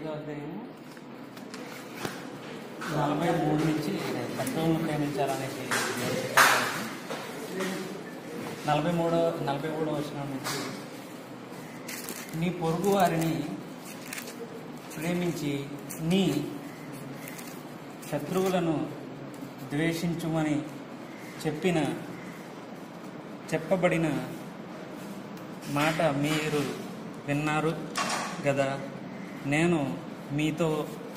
ఐదో అధ్యాయము నలభై మూడు నుంచి శత్రువులను ప్రేమించాలనేసి దేవుడు చెప్పాడు కాబట్టి నలభై మూడో నలభై మూడో వచ్చిన నుంచి నీ పొరుగు వారిని ప్రేమించి నీ శత్రువులను ద్వేషించుమని చెప్పిన చెప్పబడిన మాట మీరు విన్నారు కదా నేను మీతో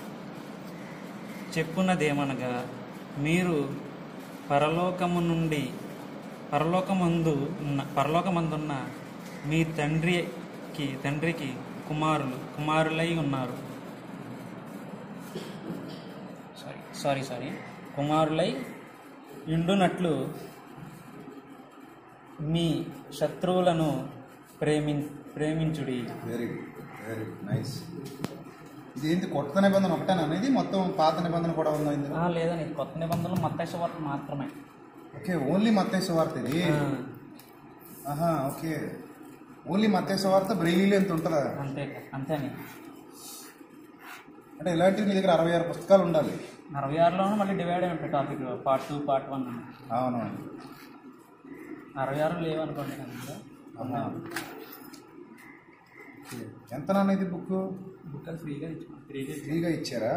చెప్పున్నదేమనగా మీరు పరలోకము నుండి పరలోకమందు ఉన్న పరలోకమందున్న మీ తండ్రికి తండ్రికి కుమారులు కుమారులై ఉన్నారు సారీ సారీ సారీ కుమారులై ఇండునట్లు మీ శత్రువులను ప్రేమి ప్రేమించుడి very good very good nice ఇది ఏంటి కొత్త నిబంధన ఒకటేనా అనేది మొత్తం పాత నిబంధన కూడా ఉందా ఇందులో ఆ, లేదండి ఇది కొత్త నిబంధనలు మత్తైస వార్త మాత్రమే ఓకే ఓన్లీ మత్తేశ్వ వార్త ఇది ఆ, ఆహా ఓకే ఓన్లీ మత్తేశ్వ వార్త బ్రెయిలీ ఎంత ఉంటుందా అంతే అంతేని అంటే ఇలాంటివి మీ దగ్గర అరవై ఆరు పుస్తకాలు ఉండాలి అరవై ఆరులోనూ మళ్ళీ డివైడ్ అయి ఉంటాయి topic part two part one అని అవును అరవై ఆరు లేవనుకోండి అందులో ఆహా. ఓకే. ఎంత నాన్న ఇది బుక్ బుక్ అది ఫ్రీగా ఇచ్చాను ఫ్రీగా ఇచ్చాను. ఫ్రీగా ఇచ్చారా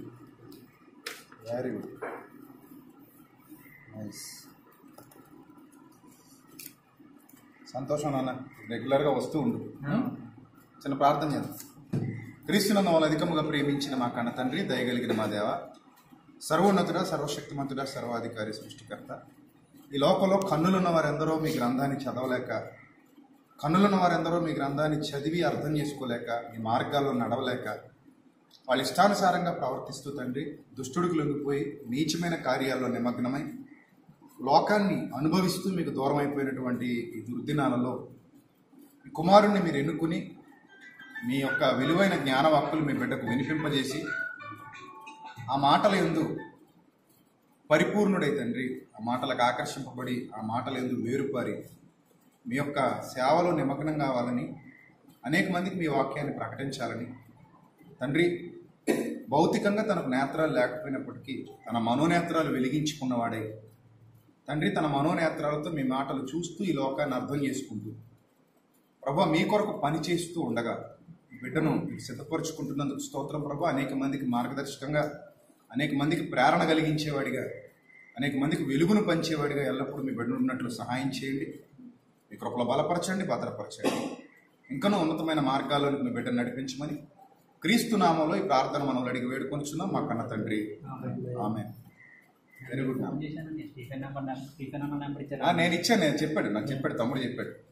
వెరీ గుడ్ నైస్ సంతోషం నాన్న రెగ్యులర్గా వస్తూ ఉండు చిన్న ప్రార్థన చేద్దాం క్రీస్తునందు వాళ్ళు అధికముగా ప్రేమించిన మా కన్న తండ్రి దయగలిగిన మా దేవ సర్వోన్నతుడ సర్వశక్తిమంతుడ సర్వాధికారి సృష్టికర్త ఈ లోకంలో కన్నులున్న వారెందరో మీ గ్రంథాన్ని చదవలేక కన్నులున్న వారెందరో మీ గ్రంథాన్ని చదివి అర్థం చేసుకోలేక మీ మార్గాల్లో నడవలేక వాళ్ళ ఇష్టానుసారంగా ప్రవర్తిస్తూ తండ్రి దుష్టుడికి లొంగిపోయి నీచమైన కార్యాల్లో నిమగ్నమై లోకాన్ని అనుభవిస్తూ మీకు దూరం అయిపోయినటువంటి ఈ దుర్దినాలలో ఈ కుమారుణ్ణి మీరు ఎన్నుకుని మీ యొక్క విలువైన జ్ఞానవాక్కులు మీ బిడ్డకు వినిపింపజేసి ఆ మాటల ఎందు పరిపూర్ణుడై తండ్రి ఆ మాటలకు ఆకర్షింపబడి ఆ మాటల ఎందు వేరుపారి మీ యొక్క సేవలో నిమగ్నం కావాలని అనేక మందికి మీ వాక్యాన్ని ప్రకటించాలని తండ్రి భౌతికంగా తనకు నేత్రాలు లేకపోయినప్పటికీ తన మనోనేత్రాలు వెలిగించుకున్నవాడే తండ్రి తన మనోనేత్రాలతో మీ మాటలు చూస్తూ ఈ లోకాన్ని అర్థం చేసుకుంటూ ప్రభా మీ కొరకు పని చేస్తూ ఉండగా ఈ బిడ్డను మీరు సిద్ధపరుచుకుంటున్నందుకు స్తోత్రం ప్రభా అనేక మందికి మార్గదర్శకంగా అనేక మందికి ప్రేరణ కలిగించేవాడిగా అనేక మందికి వెలుగును పంచేవాడిగా ఎల్లప్పుడూ మీ బిడ్డను ఉన్నట్లు సహాయం చేయండి మీ కృపలో బలపరచండి భద్రపరచండి ఇంకనూ ఉన్నతమైన మార్గాల్లోనికి మీ బిడ్డను నడిపించమని క్రీస్తు నామంలో ఈ ప్రార్థన మనం అడిగి వేడుకొనిచున్నాం మా కన్న తండ్రి ఆమె వెరీ గుడ్ ఫోన్ చేశానండి స్టీఫెన్ నెంబర్ నెంబర్ స్టీఫెన్ అన్న నెంబర్ ఆ, ఇచ్చారు నేను ఇచ్చాను నేను చెప్పాడు నాకు చెప్పాడు తమ్ముడు చెప్పాడు